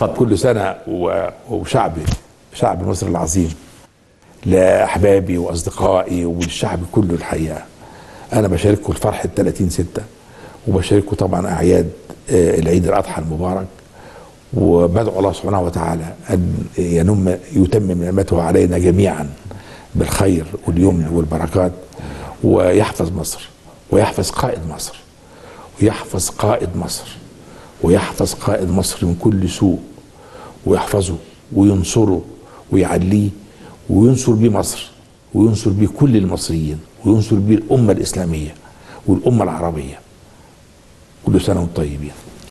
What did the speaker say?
طب كل سنة و- وشعبي شعب مصر العظيم لأحبابي وأصدقائي والشعب كله الحقيقة أنا بشارككم الفرح ال 30 ستة وبشارككم طبعا أعياد آه، العيد الأضحى المبارك وبدعو الله سبحانه وتعالى أن ينم يتمم نعمته علينا جميعا بالخير واليمن والبركات ويحفظ مصر ويحفظ قائد مصر ويحفظ قائد مصر ويحفظ قائد مصر من كل سوء ويحفظه وينصره ويعليه وينصر بيه مصر وينصر بيه كل المصريين وينصر بيه الأمة الإسلامية والأمة العربية كل سنة وانتم طيبين